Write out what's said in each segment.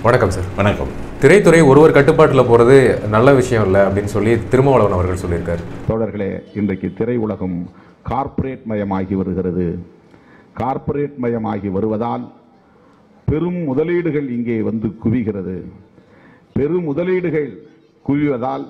வணக்கம் சார் வணக்கம் திரைத்துறை ஒருவர் கட்டுப்பாட்டில் போகிறது நல்ல விஷயம் இல்லை அப்படின்னு சொல்லி திருமாவளவன் அவர்கள் சொல்லியிருக்காரு தோழர்களே இன்றைக்கு திரையுலகம் கார்ப்பரேட் மயமாகி வருகிறது கார்ப்பரேட் மயமாகி வருவதால் பெரும் முதலீடுகள் இங்கே வந்து குவிகிறது பெரும் முதலீடுகள் குவிவதால்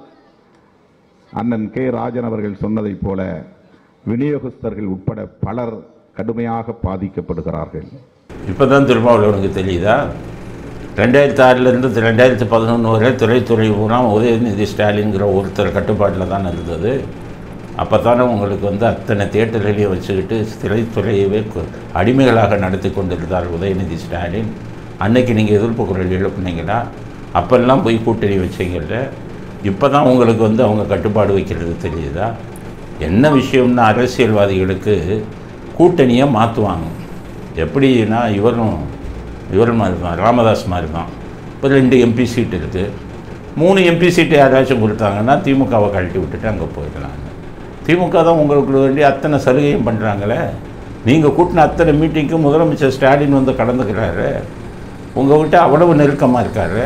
அண்ணன் கே ராஜன் அவர்கள் சொன்னதைப் போல விநியோகஸ்தர்கள் உட்பட பலர் கடுமையாக பாதிக்கப்படுகிறார்கள் இப்போ தான் திருமாவளவனுக்கு தெரியுதா ரெண்டாயிரத்தி ஆறிலிருந்து ரெண்டாயிரத்தி பதினொன்று வரை திரைத்துறை பூரா உதயநிதி ஸ்டாலின்கிற ஒருத்தர் கட்டுப்பாட்டில் தான் இருந்தது அப்போ தானே உங்களுக்கு வந்து அத்தனை தேட்டர்களையும் வச்சுக்கிட்டு திரைத்துறையவே கு- அடிமைகளாக நடத்தி கொண்டிருந்தார் உதயநிதி ஸ்டாலின் அன்னைக்கு நீங்கள் எதிர்ப்பு குரல் எழுப்புனீங்களா அப்பெல்லாம் போய் கூட்டணி வச்சீங்கல்ல இப்போ தான் உங்களுக்கு வந்து அவங்க கட்டுப்பாடு வைக்கிறது தெரியுதா என்ன விஷயம்னா அரசியல்வாதிகளுக்கு கூட்டணியை மாற்றுவாங்க எப்படின்னா இவரும் இவர் மாதிரி தான் ராமதாஸ் மாதிரி தான் இப்போ ரெண்டு எம்பி சீட் இருக்குது மூணு எம்பி சீட்டு யாராச்சும் கொடுத்தாங்கன்னா திமுகவை கழட்டி விட்டுட்டு அங்கே போயிடலாங்க திமுக தான் உங்களுக்கு வேண்டிய அத்தனை சலுகையும் பண்ணுறாங்களே நீங்கள் கூட்டின அத்தனை மீட்டிங்க்கு முதலமைச்சர் ஸ்டாலின் வந்து கலந்துக்கிறாரு உங்கள்கிட்ட அவ்வளவு நெருக்கமாக இருக்காரு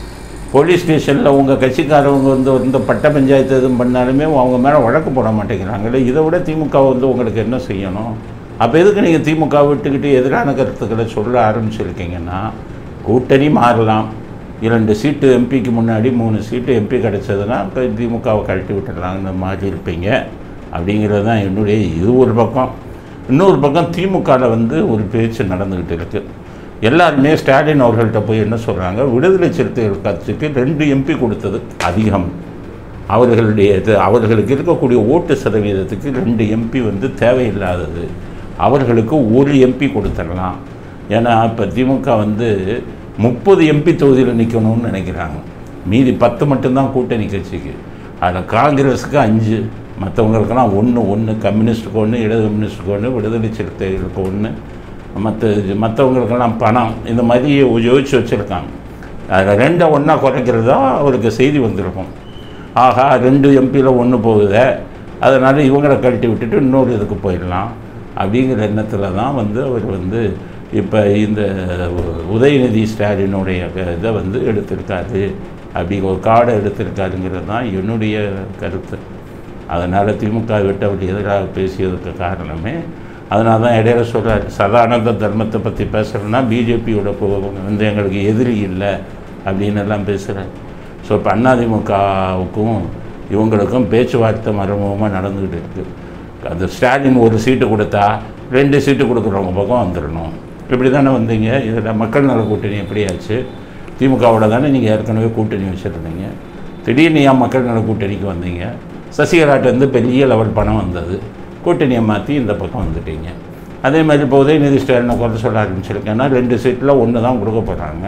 போலீஸ் ஸ்டேஷனில் உங்கள் கட்சிக்காரவங்க வந்து இந்த பட்ட பஞ்சாயத்து எதுவும் பண்ணாலுமே அவங்க மேலே வழக்கு போட மாட்டேங்கிறாங்களே இதை விட திமுக வந்து உங்களுக்கு என்ன செய்யணும் அப்போ எதுக்கு நீங்கள் திமுக விட்டுக்கிட்டு எதிரான கருத்துக்களை சொல்ல ஆரம்பிச்சிருக்கீங்கன்னா கூட்டணி மாறலாம் இரண்டு சீட்டு எம்பிக்கு முன்னாடி மூணு சீட்டு எம்பி கிடச்சதுன்னா இப்போ திமுகவை கழட்டி விட்டுடலாங்கன்னு மாறி இருப்பீங்க அப்படிங்கிறது தான் என்னுடைய இது ஒரு பக்கம் இன்னொரு பக்கம் திமுகவில் வந்து ஒரு பேச்சு நடந்துக்கிட்டு இருக்குது எல்லாருமே ஸ்டாலின் அவர்கள்ட்ட போய் என்ன சொல்கிறாங்க விடுதலை சிறுத்தைகள் கட்சிக்கு ரெண்டு எம்பி கொடுத்தது அதிகம் அவர்களுடைய இது அவர்களுக்கு இருக்கக்கூடிய ஓட்டு சதவீதத்துக்கு ரெண்டு எம்பி வந்து தேவையில்லாதது அவர்களுக்கு ஒரு எம்பி கொடுத்துடலாம் ஏன்னா இப்போ திமுக வந்து முப்பது எம்பி தொகுதியில் நிற்கணும்னு நினைக்கிறாங்க மீதி பத்து மட்டும்தான் கூட்டணி கட்சிக்கு அதில் காங்கிரஸுக்கு அஞ்சு மற்றவங்களுக்கெல்லாம் ஒன்று ஒன்று கம்யூனிஸ்ட்டுக்கு ஒன்று இடது கம்யூனிஸ்ட்டுக்கு ஒன்று விடுதலை சிறுத்தைகளுக்கு ஒன்று மற்ற மற்றவங்களுக்கெல்லாம் பணம் இந்த மாதிரி யோசிச்சு வச்சுருக்காங்க அதில் ரெண்டை ஒன்றா குறைக்கிறது தான் அவருக்கு செய்தி வந்திருக்கும் ஆஹா ரெண்டு எம்பியில் ஒன்று போகுதே அதனால் இவங்களை கழட்டி விட்டுட்டு இன்னொரு இதுக்கு போயிடலாம் அப்படிங்கிற எண்ணத்தில் தான் வந்து அவர் வந்து இப்போ இந்த உதயநிதி ஸ்டாலினுடைய க- இதை வந்து எடுத்திருக்காரு அப்படி ஒரு கார்டை எடுத்திருக்காருங்கிறது தான் என்னுடைய கருத்து அதனால் திமுக விட்டு அவர் எதிராக பேசியதுக்கு காரணமே அதனால தான் இடையில சொல்கிறார் சதானந்த தர்மத்தை பற்றி பேசுகிறேன்னா பிஜேபியோட வந்து எங்களுக்கு எதிரி இல்லை அப்படின்னு எல்லாம் பேசுகிறார் ஸோ இப்போ அதிமுகவுக்கும் இவங்களுக்கும் பேச்சுவார்த்தை மறைமுகமாக நடந்துக்கிட்டு இருக்குது அந்த ஸ்டாலின் ஒரு சீட்டு கொடுத்தா ரெண்டு சீட்டு கொடுக்குறவங்க பக்கம் வந்துடணும் இப்படி தானே வந்தீங்க இதில் மக்கள் நல கூட்டணி எப்படியாச்சு திமுகவோட தானே நீங்கள் ஏற்கனவே கூட்டணி வச்சுருந்தீங்க திடீர்னு ஏன் மக்கள் நல கூட்டணிக்கு வந்தீங்க சசிகலாட்டேருந்து பெரிய லெவல் பணம் வந்தது கூட்டணியை மாற்றி இந்த பக்கம் வந்துட்டீங்க அதே மாதிரி இப்போ உதயநிதி ஸ்டாலினை குறை சொல்ல ஆரம்பிச்சிருக்கேன்னா ரெண்டு சீட்டில் ஒன்று தான் கொடுக்க போகிறாங்க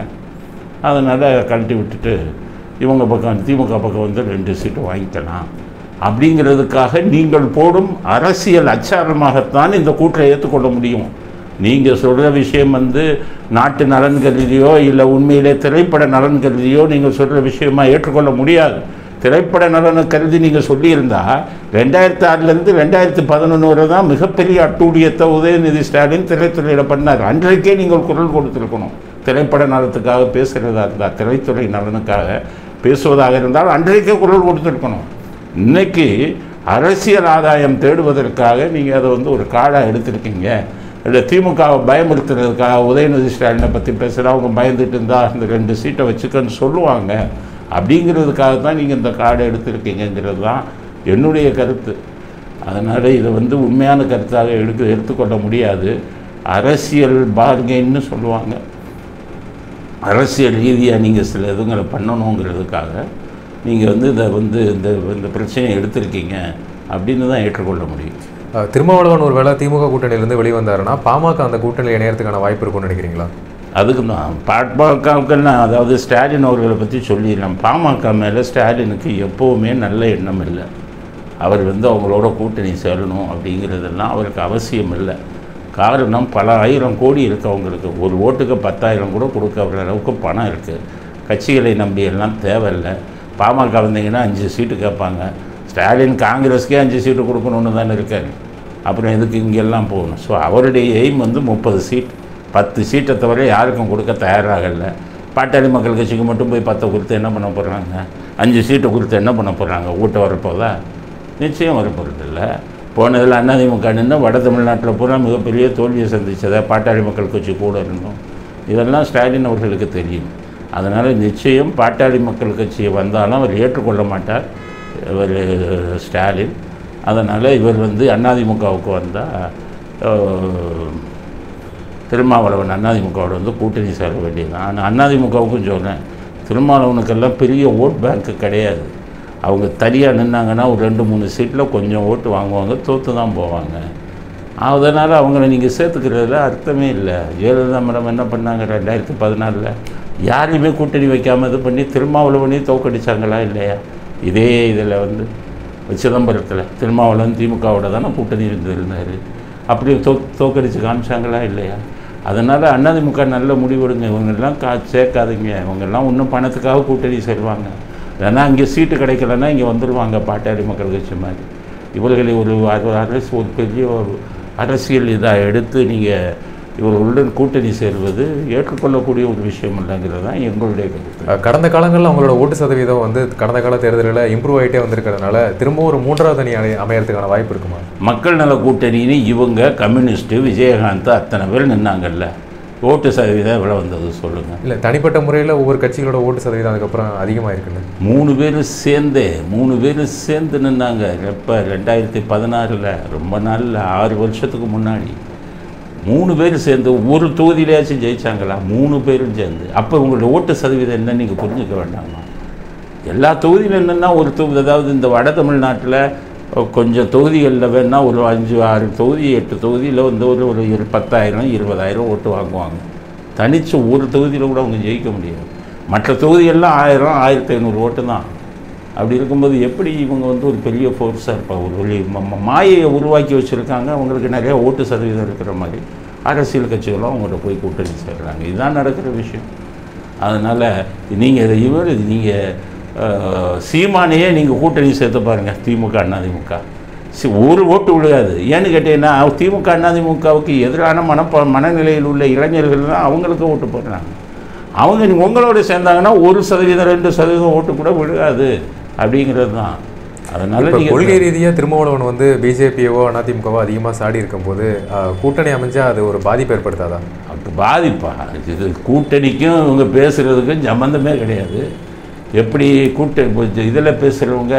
அதனால் கழட்டி விட்டுட்டு இவங்க பக்கம் திமுக பக்கம் வந்து ரெண்டு சீட்டு வாங்கிக்கலாம் அப்படிங்கிறதுக்காக நீங்கள் போடும் அரசியல் அச்சாரமாகத்தான் இந்த கூற்றை ஏற்றுக்கொள்ள முடியும் நீங்கள் சொல்கிற விஷயம் வந்து நாட்டு நலன் கருதியோ இல்லை உண்மையிலே திரைப்பட நலன் கருதியோ நீங்கள் சொல்கிற விஷயமா ஏற்றுக்கொள்ள முடியாது திரைப்பட நலனை கருதி நீங்கள் சொல்லியிருந்தா ரெண்டாயிரத்தி ஆறுலேருந்து ரெண்டாயிரத்தி பதினொன்று வரை தான் மிகப்பெரிய அட்டூழியத்தை உதயநிதி ஸ்டாலின் திரைத்துறையில் பண்ணார் அன்றைக்கே நீங்கள் குரல் கொடுத்துருக்கணும் திரைப்பட நலத்துக்காக பேசுகிறதா இருந்தால் திரைத்துறை நலனுக்காக பேசுவதாக இருந்தால் அன்றைக்கே குரல் கொடுத்துருக்கணும் இன்னைக்கு அரசியல் ஆதாயம் தேடுவதற்காக நீங்கள் அதை வந்து ஒரு கார்டாக எடுத்திருக்கீங்க இல்லை திமுகவை பயமுறுத்துறதுக்காக உதயநிதி ஸ்டாலினை பற்றி பேசுகிற அவங்க பயந்துட்டு இருந்தா அந்த ரெண்டு சீட்டை வச்சுக்கன்னு சொல்லுவாங்க அப்படிங்கிறதுக்காக தான் நீங்கள் இந்த கார்டை எடுத்திருக்கீங்கங்கிறது தான் என்னுடைய கருத்து அதனால் இதை வந்து உண்மையான கருத்தாக எடுக்க எடுத்துக்கொள்ள முடியாது அரசியல் பார்கென்னு சொல்லுவாங்க அரசியல் ரீதியாக நீங்கள் சில இதுங்களை பண்ணணுங்கிறதுக்காக நீங்கள் வந்து இதை வந்து இந்த இந்த பிரச்சனையை எடுத்திருக்கீங்க அப்படின்னு தான் ஏற்றுக்கொள்ள முடியும் அஹ், திருமாவளவன் ஒரு வேளை திமுக கூட்டணியிலேருந்து வெளிவந்தாருன்னா பாமக அந்த கூட்டணியில் இணையறதுக்கான வாய்ப்பு இருக்கும்னு நினைக்கிறீங்களா அதுக்கு தான் பாமகவுக்கெல்லாம் அதாவது ஸ்டாலின் அவர்களை பற்றி சொல்லிடலாம் பாமக மேலே ஸ்டாலினுக்கு எப்போவுமே நல்ல எண்ணம் இல்லை அவர் வந்து அவங்களோட கூட்டணி சேரணும் அப்படிங்கிறதெல்லாம் அவருக்கு அவசியம் இல்லை காரணம் பல ஆயிரம் கோடி இருக்குது அவங்களுக்கு ஒரு ஓட்டுக்கு பத்தாயிரம் கூட கொடுக்குற அளவுக்கு பணம் இருக்குது கட்சிகளை நம்பி எல்லாம் தேவையில்லை பாமக வந்தீங்கன்னா அஞ்சு சீட்டு கேட்பாங்க ஸ்டாலின் காங்கிரஸ்க்கே அஞ்சு சீட்டு கொடுக்கணுன்னு தானே இருக்காரு அப்புறம் எதுக்கு இங்கெல்லாம் போகணும் ஸோ அவருடைய எய்ம் வந்து முப்பது சீட் பத்து சீட்டை தவிர யாருக்கும் கொடுக்க தயாராகல பாட்டாளி மக்கள் கட்சிக்கு மட்டும் போய் பத்தை கொடுத்து என்ன பண்ண போகிறாங்க அஞ்சு சீட்டை கொடுத்து என்ன பண்ண போகிறாங்க ஓட்டு வரப்போதா நிச்சயம் வரப்போகிறது இல்லை போனதில் அதிமுக நின்று வட தமிழ்நாட்டில் பூரா மிகப்பெரிய தோல்வியை சந்திச்சதை பாட்டாளி மக்கள் கட்சி கூட இருந்தோம் இதெல்லாம் ஸ்டாலின் அவர்களுக்கு தெரியும் அதனால் நிச்சயம் பாட்டாளி மக்கள் கட்சி வந்தாலும் அவர் ஏற்றுக்கொள்ள மாட்டார் இவர் ஸ்டாலின் அதனால் இவர் வந்து அதிமுகவுக்கு வந்தால் திருமாவளவன் அதிமுகவோட வந்து கூட்டணி சேர வேண்டியதுதான் நான் அதிமுகவுக்கும் சொன்னேன் திருமாவளவனுக்கெல்லாம் பெரிய ஓட் பேங்க்கு கிடையாது அவங்க தனியாக நின்னாங்கன்னா ஒரு ரெண்டு மூணு சீட்டில் கொஞ்சம் ஓட்டு வாங்குவாங்க தோற்று தான் போவாங்க அதனால் அவங்கள நீங்கள் சேர்த்துக்கிறதுல அர்த்தமே இல்லை ஜெயலலிதா மேடம் என்ன பண்ணாங்க ரெண்டாயிரத்தி பதினாலில் யாரையுமே கூட்டணி வைக்காமல் இது பண்ணி திருமாவளவனையும் தோக்கடிச்சாங்களா இல்லையா இதே இதில் வந்து சிதம்பரத்தில் திருமாவளவன் திமுகவோட தானே கூட்டணி இருந்திருந்தார் அப்படி தோ தோக்கடிச்சு காமிச்சாங்களா இல்லையா அதனால் அதிமுக நல்ல முடிவெடுங்க இவங்கெல்லாம் கா சேர்க்காதீங்க இவங்கெல்லாம் இன்னும் பணத்துக்காக கூட்டணி செல்வாங்க ஏன்னா இங்கே சீட்டு கிடைக்கலன்னா இங்கே வந்துடுவாங்க பாட்டாளி மக்கள் கட்சி மாதிரி இவர்களை ஒரு அர- அரசு ஒரு பெரிய ஒரு அரசியல் இதாக எடுத்து நீங்கள் இவர்களுடன் கூட்டணி சேர்வது ஏற்றுக்கொள்ளக்கூடிய ஒரு விஷயம் இல்லைங்கிறது தான் எங்களுடைய கருத்து அஹ் கடந்த காலங்களில் அவங்களோட ஓட்டு சதவீதம் வந்து கடந்த கால தேர்தலில் இம்ப்ரூவ் ஆகிட்டே வந்திருக்கிறதுனால திரும்ப ஒரு மூன்றாவது அணி அணை அமையறதுக்கான வாய்ப்பு இருக்குமா மக்கள் நல கூட்டணின்னு இவங்க கம்யூனிஸ்ட்டு விஜயகாந்த் அத்தனை பேர் நின்னாங்கல்ல ஓட்டு சதவீதம் எவ்வளோ வந்தது சொல்லுங்கள் இல்லை தனிப்பட்ட முறையில் ஒவ்வொரு கட்சிகளோட ஓட்டு சதவீதம் அதுக்கப்புறம் அதிகமாக இருக்குல்ல மூணு பேர் சேர்ந்தே மூணு பேர் சேர்ந்து நின்னாங்க எப்போ ரெண்டாயிரத்தி பதினாறில் ரொம்ப நாளில் ஆறு வருஷத்துக்கு முன்னாடி மூணு பேர் சேர்ந்து ஒரு தொகுதியிலேயாச்சும் ஜெயிச்சாங்களா மூணு பேரும் சேர்ந்து அப்போ உங்களோட ஓட்டு சதவீதம் என்னன்னு நீங்கள் புரிஞ்சுக்க வேண்டாமா எல்லா தொகுதியிலும் என்னென்னா ஒரு தொகுதி அதாவது இந்த வட தமிழ்நாட்டில் கொஞ்சம் தொகுதிகளில் வேணால் ஒரு அஞ்சு ஆறு தொகுதி எட்டு தொகுதியில் வந்து ஒரு ஒரு இரு பத்தாயிரம் இருபதாயிரம் ஓட்டு வாங்குவாங்க தனிச்சு ஒரு தொகுதியில் கூட அவங்க ஜெயிக்க முடியாது மற்ற தொகுதியெல்லாம் ஆயிரம் ஆயிரத்தி ஐநூறு ஓட்டு தான் அப்படி இருக்கும்போது எப்படி இவங்க வந்து ஒரு பெரிய ஃபோர்ஸாக இருப்பாங்க ஒரு வெளி ம- ம- மாயையை உருவாக்கி வச்சுருக்காங்க அவங்களுக்கு நிறைய ஓட்டு சதவீதம் இருக்கிற மாதிரி அரசியல் கட்சிகளும் அவங்கள்ட்ட போய் கூட்டணி சேர்றாங்க இதுதான் நடக்கிற விஷயம் அதனால் நீங்கள் இவர் நீங்கள் சீமானையே நீங்கள் கூட்டணி சேர்த்து பாருங்கள் திமுக அதிமுக சி ஒரு ஓட்டு விழுகாது ஏன்னு கேட்டீங்கன்னா திமுக அதிமுகவுக்கு எதிரான மனப்ப மனநிலையில் உள்ள இளைஞர்கள் தான் அவங்களுக்கு ஓட்டு போடுறாங்க அவங்க நீங்க உங்களோட சேர்ந்தாங்கன்னா ஒரு சதவீதம் ரெண்டு சதவீதம் ஓட்டு கூட விழுகாது அப்படிங்கிறது தான் அதனால இப்போ நீங்கள் கொள்கை ரீதியாக திருமாவளவன் வந்து பிஜேபியவோ அதிமுகவோ அதிகமாக சாடி இருக்கும்போது அஹ், கூட்டணி அமைஞ்சா அது ஒரு பாதிப்பு ஏற்படுத்தாதா அப்போ பாதிப்பா இது கூட்டணிக்கும் இவங்க பேசுகிறதுக்கும் சம்மந்தமே கிடையாது எப்படி கூட்ட இதில் பேசுகிறவங்க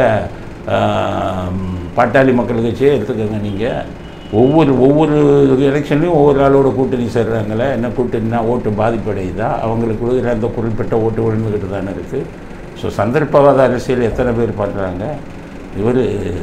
பாட்டாளி மக்கள் கட்சியே எடுத்துக்கோங்க நீங்கள் ஒவ்வொரு ஒவ்வொரு எலெக்ஷன்லையும் ஒவ்வொரு ஆளோட கூட்டணி சேர்றாங்களே என்ன கூட்டணினா ஓட்டு பாதிப்படையுதா அவங்களுக்கு விழுகிற அந்த குறிப்பிட்ட ஓட்டு விழுந்துக்கிட்டு தானே இருக்குது ஸோ சந்தர்ப்பவாத அரசியல் எத்தனை பேர் பண்ணுறாங்க இவர்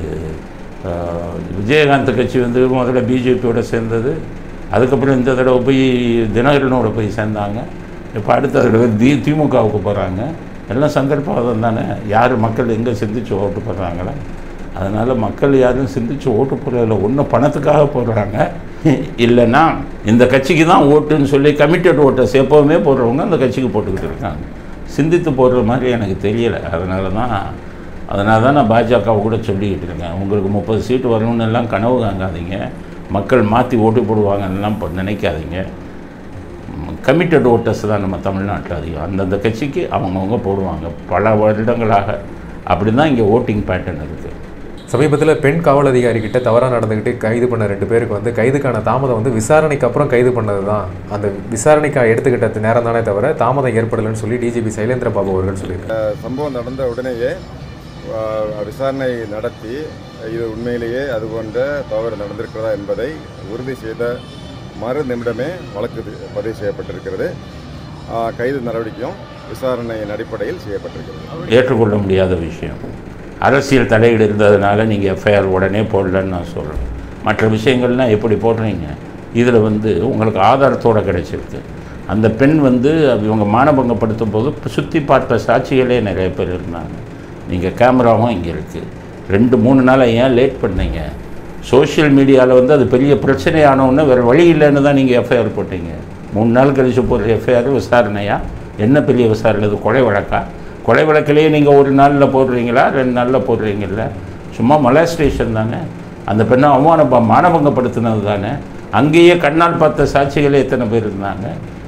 விஜயகாந்த் கட்சி வந்து முதல்ல பிஜேபியோட சேர்ந்தது அதுக்கப்புறம் இந்த தடவை போய் தினகரனோட போய் சேர்ந்தாங்க இப்போ அடுத்த தடவை தி திமுகவுக்கு போகிறாங்க எல்லாம் சந்தர்ப்பவாதம் தானே யார் மக்கள் எங்கே சிந்திச்சு ஓட்டு போடுறாங்களே அதனால் மக்கள் யாரும் சிந்திச்சு ஓட்டு போடுறதில்ல ஒன்று பணத்துக்காக போடுறாங்க இல்லைன்னா இந்த கட்சிக்கு தான் ஓட்டுன்னு சொல்லி கமிட்டட் ஓட்டர்ஸ் எப்போவுமே போடுறவங்க அந்த கட்சிக்கு போட்டுக்கிட்டு இருக்காங்க சிந்தித்து போடுற மாதிரி எனக்கு தெரியலை அதனால தான் அதனால தான் நான் பாஜகவை கூட சொல்லிக்கிட்டு இருக்கேன் உங்களுக்கு முப்பது சீட்டு வரணும்னு எல்லாம் கனவு காங்காதீங்க மக்கள் மாற்றி ஓட்டு போடுவாங்கன்னெல்லாம் இப்போ நினைக்காதீங்க கமிட்டட் ஓட்டர்ஸ் தான் நம்ம தமிழ்நாட்டில் அதிகம் அந்தந்த கட்சிக்கு அவங்கவுங்க போடுவாங்க பல வருடங்களாக அப்படி தான் இங்கே ஓட்டிங் பேட்டர்ன் இருக்குது சமீபத்தில் பெண் காவல் அதிகாரி கிட்ட தவறாக நடந்துக்கிட்டு கைது பண்ண ரெண்டு பேருக்கு வந்து கைதுக்கான தாமதம் வந்து விசாரணைக்கு அப்புறம் கைது பண்ணது தான் அந்த விசாரணைக்கு எடுத்துக்கிட்ட நேரம் தானே தவிர தாமதம் ஏற்படலைன்னு சொல்லி டிஜிபி சைலேந்திர பாபு அவர்கள் சொல்லியிருக்காரு சம்பவம் நடந்த உடனேயே ஆ, விசாரணை நடத்தி இது உண்மையிலேயே அது போன்ற தவறு நடந்திருக்கிறதா என்பதை உறுதி செய்த மறு நிமிடமே வழக்கு தி- பதிவு செய்யப்பட்டிருக்கிறது ஆ, கைது நடவடிக்கையும் விசாரணையின் அடிப்படையில் செய்யப்பட்டிருக்கிறது ஏற்றுக்கொள்ள முடியாத விஷயம் அரசியல் தலையீடு இருந்ததுனால நீங்கள் எஃப்ஐஆர் உடனே போடலன்னு நான் சொல்கிறேன் மற்ற விஷயங்கள்லாம் எப்படி போடுறீங்க இதில் வந்து உங்களுக்கு ஆதாரத்தோடு கிடைச்சிருக்கு அந்த பெண் வந்து இவங்க மானபங்கப்படுத்தும் போது சுற்றி பார்த்த சாட்சிகளே நிறைய பேர் இருந்தாங்க நீங்கள் கேமராவும் இங்கே இருக்குது ரெண்டு மூணு நாளாக ஏன் லேட் பண்ணீங்க சோஷியல் மீடியாவில் வந்து அது பெரிய பிரச்சனை ஆனவுடனே வேறு வழி இல்லைன்னு தான் நீங்கள் எஃப்ஐஆர் போட்டீங்க மூணு நாள் கழிச்சு போடுற எஃப்ஐஆர் விசாரணையா என்ன பெரிய விசாரணை இது கொலை வழக்கா கொலை வழக்கிலேயே நீங்கள் ஒரு நாளில் போடுறீங்களா ரெண்டு நாளில் போடுறீங்கல்ல சும்மா மலை ஸ்டேஷன் தானே அந்த பெண்ணை அவமான மானபங்கப்படுத்தினது தானே அங்கேயே கண்ணால் பார்த்த சாட்சிகளே எத்தனை பேர் இருந்தாங்க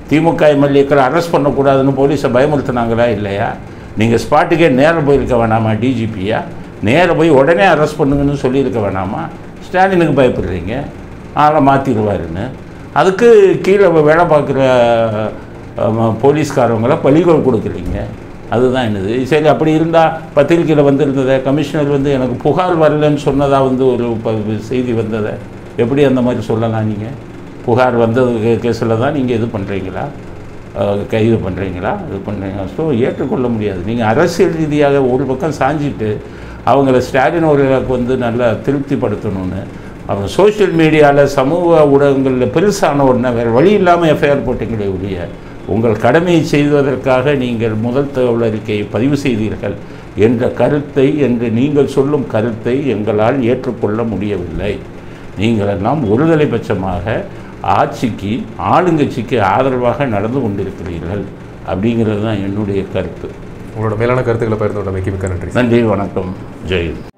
திமுக எம்எல்ஏக்களை அரெஸ்ட் பண்ணக்கூடாதுன்னு போலீஸை பயமுறுத்துனாங்களா இல்லையா நீங்கள் ஸ்பாட்டுக்கே நேராக போயிருக்க வேணாமா டிஜிபியா நேராக போய் உடனே அரெஸ்ட் பண்ணுங்கன்னு சொல்லியிருக்க வேணாமா ஸ்டாலினுக்கு பயப்படுறீங்க ஆளை மாற்றிடுவாருன்னு அதுக்கு கீழே வேலை பார்க்குற அஹ், போலீஸ்காரவங்கள பழிகள் கொடுக்குறீங்க அதுதான் என்னது சரி அப்படி இருந்தால் பத்திரிக்கையில் வந்திருந்ததை கமிஷனர் வந்து எனக்கு புகார் வரலன்னு சொன்னதா வந்து ஒரு ப- செய்தி வந்ததை எப்படி அந்த மாதிரி சொல்லலாம் நீங்கள் புகார் வந்தது கேஸில் தான் நீங்கள் இது பண்ணுறீங்களா கைது பண்ணுறீங்களா இது பண்ணுறீங்களா ஸோ ஏற்றுக்கொள்ள முடியாது நீங்கள் அரசியல் ரீதியாக ஒரு பக்கம் சாஞ்சிட்டு அவங்கள ஸ்டாலின் அவர்களுக்கு வந்து நல்லா திருப்திப்படுத்தணும்னு அவங்க சோஷியல் மீடியாவில் சமூக ஊடகங்களில் பெருசான உடனே வேறு வழி இல்லாமல் எஃப்ஐஆர் போட்டீங்களே ஒழிய உங்கள் கடமையை செய்வதற்காக நீங்கள் முதல் தகவல் அறிக்கையை பதிவு செய்தீர்கள் என்ற கருத்தை என்று நீங்கள் சொல்லும் கருத்தை எங்களால் ஏற்றுக்கொள்ள முடியவில்லை நீங்கள் எல்லாம் ஒருதலை பட்சமாக ஆட்சிக்கு ஆளுங்கட்சிக்கு ஆதரவாக நடந்து கொண்டிருக்கிறீர்கள் அப்படிங்கிறது தான் என்னுடைய கருத்து உங்களோட மேலான கருத்துக்களை பகிர்ந்து கொண்டமைக்கு மிக்க நன்றி நன்றி வணக்கம் ஜெயந்த்